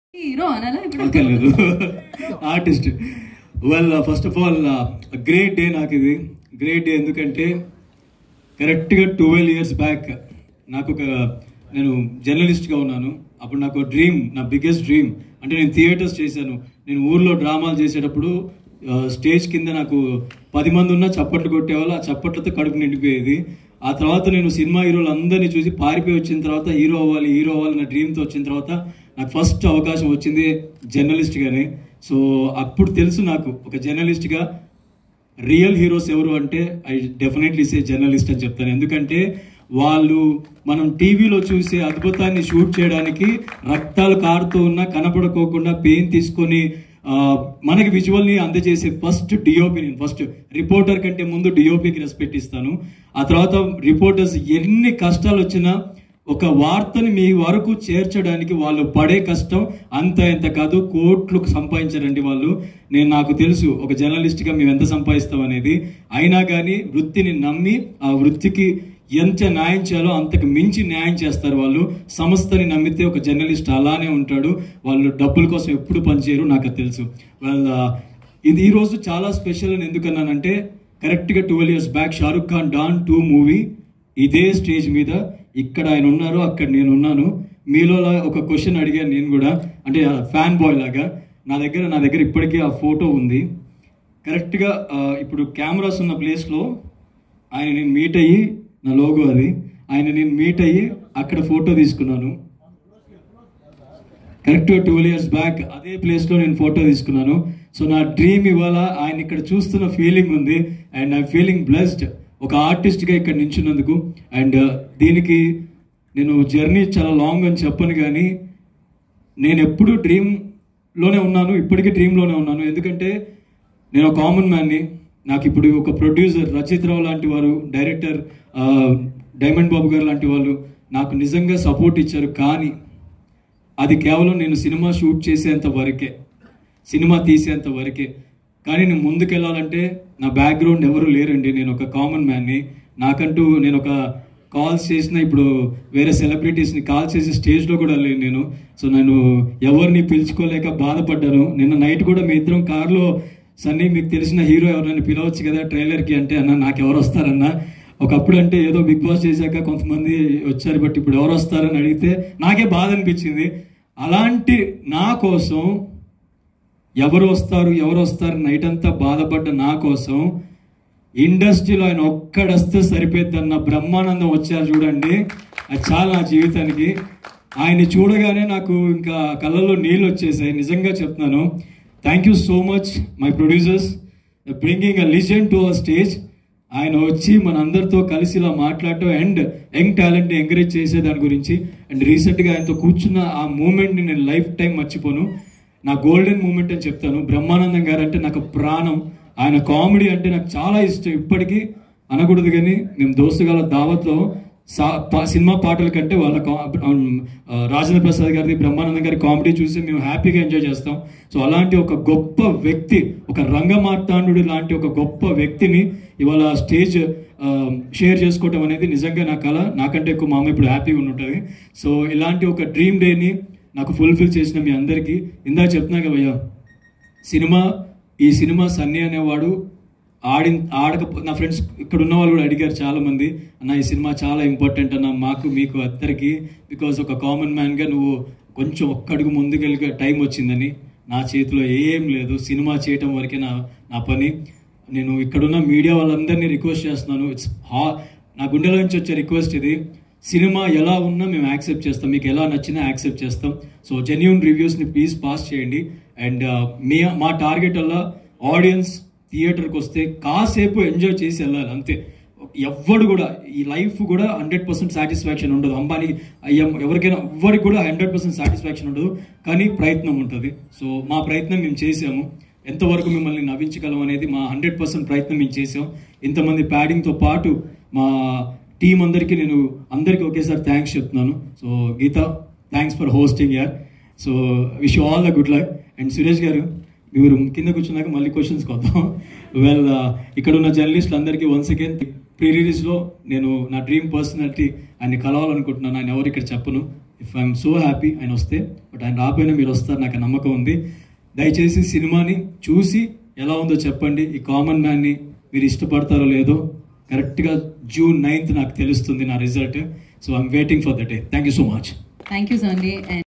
hero అనాలా ఇప్పుడు అక్కర్లేదు artist well first of all great day నాకు ఇది గ్రేట్ డే ఎందుకంటే కరెక్ట్గా ట్వెల్వ్ ఇయర్స్ బ్యాక్ నాకు ఒక నేను జర్నలిస్ట్గా ఉన్నాను అప్పుడు నాకు డ్రీమ్ నా బిగ్గెస్ట్ డ్రీమ్ అంటే నేను థియేటర్స్ చేశాను నేను ఊర్లో డ్రామాలు చేసేటప్పుడు ఆ, స్టేజ్ కింద నాకు పది మంది ఉన్నా చప్పట్లు కొట్టేవాళ్ళు ఆ చప్పట్లతో కడుపు నిండిపోయేది ఆ తర్వాత నేను సినిమా హీరోలు అందరినీ చూసి పారిపోయి వచ్చిన తర్వాత హీరో అవ్వాలి హీరో అవ్వాలి నా డ్రీమ్తో వచ్చిన తర్వాత నాకు ఫస్ట్ అవకాశం వచ్చింది జర్నలిస్ట్గానే సో అప్పుడు తెలుసు నాకు ఒక జర్నలిస్ట్గా రియల్ హీరోస్ ఎవరు అంటే ఐ డెఫినెట్లీ సే జర్నలిస్ట్ అని చెప్తాను ఎందుకంటే వాళ్ళు మనం టీవీలో చూసే అద్భుతాన్ని షూట్ చేయడానికి రక్తాలు కారుతూ ఉన్నా కనపడుకోకుండా పెయిన్ తీసుకొని ఆ, మనకి విజువల్ని అందజేసే ఫస్ట్ డిఓపి నేను ఫస్ట్ రిపోర్టర్ కంటే ముందు డిఓపికి రెస్పెక్ట్ ఇస్తాను ఆ తర్వాత రిపోర్టర్స్ ఎన్ని కష్టాలు వచ్చినా ఒక వార్తని మీ వరకు చేర్చడానికి వాళ్ళు పడే కష్టం అంత ఎంత కాదు కోట్లు సంపాదించారండి వాళ్ళు నేను నాకు తెలుసు ఒక జర్నలిస్ట్గా మేము ఎంత సంపాదిస్తాం అనేది అయినా కానీ వృత్తిని నమ్మి ఆ వృత్తికి ఎంత న్యాయం చేయాలో అంతకు మించి న్యాయం చేస్తారు వాళ్ళు సంస్థని నమ్మితే ఒక జర్నలిస్ట్ అలానే ఉంటాడు వాళ్ళు డబ్బుల కోసం ఎప్పుడు పనిచేయరు నాకు అది తెలుసు వాళ్ళ ఇది ఈ రోజు చాలా స్పెషల్ అని ఎందుకన్నానంటే కరెక్ట్గా twelve years back Shahrukh Khan Don two movie ఇదే స్టేజ్ మీద ఇక్కడ ఆయన ఉన్నారు అక్కడ నేను ఉన్నాను మీలో లా- ఒక క్వశ్చన్ అడిగాను నేను కూడా అంటే ఫ్యాన్ బాయ్ లాగా నా దగ్గర నా దగ్గర ఇప్పటికీ ఆ ఫోటో ఉంది కరెక్ట్గా ఆ, ఇప్పుడు కెమెరాస్ ఉన్న ప్లేస్లో ఆయన నేను మీట్ అయ్యి నా లోగో అది ఆయన నేను మీట్ అయ్యి అక్కడ ఫోటో తీసుకున్నాను కరెక్ట్ ట్వెల్వ్ ఇయర్స్ బ్యాక్ అదే ప్లేస్లో నేను ఫోటో తీసుకున్నాను సో నా డ్రీమ్ ఇవాళ ఆయన ఇక్కడ చూస్తున్న ఫీలింగ్ ఉంది అండ్ ఐ ఫీలింగ్ బ్లెస్డ్ ఒక ఆర్టిస్ట్గా ఇక్కడ నించున్నందుకు అండ్ దీనికి నేను జర్నీ చాలా లాంగ్ అని చెప్పను కానీ నేను ఎప్పుడు డ్రీమ్లోనే ఉన్నాను ఇప్పటికీ డ్రీమ్లోనే ఉన్నాను ఎందుకంటే నేను ఒక కామన్ మ్యాన్ని నాకు ఇప్పుడు ఒక ప్రొడ్యూసర్ రచిత్ రావు లాంటి వారు డైరెక్టర్ ఆ, డైమండ్ బాబు గారు లాంటి వాళ్ళు నాకు నిజంగా సపోర్ట్ ఇచ్చారు కానీ అది కేవలం నేను సినిమా షూట్ చేసేంత వరకే సినిమా తీసేంత వరకే కానీ నేను ముందుకెళ్ళాలంటే నా బ్యాక్గ్రౌండ్ ఎవరు లేరండి నేను ఒక కామన్ మ్యాన్ని నాకంటూ నేను ఒక కాల్స్ చేసిన ఇప్పుడు వేరే సెలబ్రిటీస్ని కాల్ చేసే స్టేజ్లో కూడా లేను నేను సో నేను ఎవరిని పిలుచుకోలేక బాధపడ్డాను నిన్న నైట్ కూడా మీ ఇద్దరం కార్లో సన్నీ మీకు తెలిసిన హీరో ఎవరైనా పిలవచ్చు కదా ట్రైలర్కి అంటే అన్న నాకు ఎవరు వస్తారన్నా ఒకప్పుడు అంటే ఏదో బిగ్ బాస్ చేశాక కొంతమంది వచ్చారు బట్ ఇప్పుడు ఎవరు వస్తారని అడిగితే నాకే బాధ అనిపించింది అలాంటి నా కోసం ఎవరు వస్తారు ఎవరు వస్తారు నైట్ అంతా బాధపడ్డ నా కోసం ఇండస్ట్రీలో ఆయన ఒక్కడొస్తే సరిపోద్దన్న బ్రహ్మానందం వచ్చారు చూడండి అది చాలా నా జీవితానికి ఆయన్ని చూడగానే నాకు ఇంకా కళ్ళల్లో నీళ్ళు వచ్చేసాయి నిజంగా చెప్తున్నాను thank you so much my producers bringing a legend to a stage ఆయన వచ్చి మనందరితో కలిసి ఇలా మాట్లాడటం అండ్ యంగ్ టాలెంట్ని ఎంకరేజ్ చేసే దాని గురించి అండ్ రీసెంట్గా ఆయనతో కూర్చున్న ఆ మూమెంట్ని నేను లైఫ్ టైం మర్చిపోను నా గోల్డెన్ మూమెంట్ అని చెప్తాను బ్రహ్మానందం గారు అంటే నాకు ప్రాణం ఆయన కామెడీ అంటే నాకు చాలా ఇష్టం ఇప్పటికీ అనకూడదు కానీ మేము దోస్తుగాల దావత్లో సా పా- సినిమా పాటల కంటే వాళ్ళ కా- ఆ, రాజేంద్ర ప్రసాద్ గారిది బ్రహ్మానందం గారి కామెడీ చూసి మేము హ్యాపీగా ఎంజాయ్ చేస్తాం సో అలాంటి ఒక గొప్ప వ్యక్తి ఒక రంగమార్తాండు లాంటి ఒక గొప్ప వ్యక్తిని ఇవాళ స్టేజ్ షేర్ చేసుకోవటం అనేది నిజంగా నా కళ నాకంటే ఎక్కువ మా అమ్మ ఇప్పుడు హ్యాపీగా ఉంటుంది సో ఇలాంటి ఒక డ్రీమ్ డేని నాకు ఫుల్ఫిల్ చేసిన మీ అందరికీ ఇందాక చెప్తున్నా కదా భయ్యా సినిమా ఈ సినిమా సన్నీ అనేవాడు ఆడి ఆడక నా ఫ్రెండ్స్ ఇక్కడ ఉన్న వాళ్ళు కూడా అడిగారు చాలా మంది అన్న ఈ సినిమా చాలా ఇంపార్టెంట్ అన్న మాకు మీకు అందరికి బికాజ్ ఒక కామన్ మ్యాన్గా నువ్వు కొంచెం ఒక్కడుగు ముందుకెళ్ళి టైం వచ్చిందని నా చేతిలో ఏం లేదు సినిమా చేయటం వరకే నా నా పని నేను ఇక్కడున్న మీడియా వాళ్ళందరినీ రిక్వెస్ట్ చేస్తున్నాను ఇట్స్ హా నా గుండెలో నుంచి వచ్చే రిక్వెస్ట్ ఇది సినిమా ఎలా ఉన్నా మేము యాక్సెప్ట్ చేస్తాం మీకు ఎలా నచ్చినా యాక్సెప్ట్ చేస్తాం సో జెన్యున్ రివ్యూస్ని ప్లీజ్ పాస్ చేయండి అండ్ మీ మా టార్గెట్ వల్ల ఆడియన్స్ థియేటర్కి వస్తే కాసేపు ఎంజాయ్ చేసి వెళ్ళాలి అంతే ఎవ్వడు కూడా ఈ లైఫ్ కూడా హండ్రెడ్ పర్సెంట్ సాటిస్ఫాక్షన్ ఉండదు అంబానీ అయ్యం ఎవరికైనా ఎవ్వరికి కూడా హండ్రెడ్ పర్సెంట్ సాటిస్ఫాక్షన్ ఉండదు కానీ ప్రయత్నం ఉంటుంది సో మా ప్రయత్నం మేము చేసాము ఎంతవరకు మిమ్మల్ని నవ్వించగలం అనేది మా హండ్రెడ్ పర్సెంట్ ప్రయత్నం మేము చేసాం ఇంతమంది ప్యాడింగ్తో పాటు మా టీం అందరికీ నేను అందరికీ ఒకేసారి థ్యాంక్స్ చెప్తున్నాను so Geetha thanks for hosting యార్ so wish all the good luck and Suresh garu మీరు కింద కూర్చున్నాక మళ్ళీ క్వశ్చన్స్కి వద్దాం వెల్ ఇక్కడ ఉన్న జర్నలిస్టులు అందరికీ వన్స్ అగైన్ ప్రీ రిలీజ్లో నేను నా డ్రీమ్ పర్సనాలిటీ ఆయన్ని కలవాలనుకుంటున్నాను ఆయన ఎవరు ఇక్కడ చెప్పను ఇఫ్ ఐఎమ్ సో హ్యాపీ ఆయన వస్తే బట్ ఆయన రాపోయినా మీరు వస్తారు నాకు ఆ నమ్మకం ఉంది దయచేసి సినిమాని చూసి ఎలా ఉందో చెప్పండి ఈ కామన్ మ్యాన్ని మీరు ఇష్టపడతారో లేదో కరెక్ట్గా జూన్ నైన్త్ నాకు తెలుస్తుంది నా result so I'm waiting for the day thank you so much thank you సండి అండ్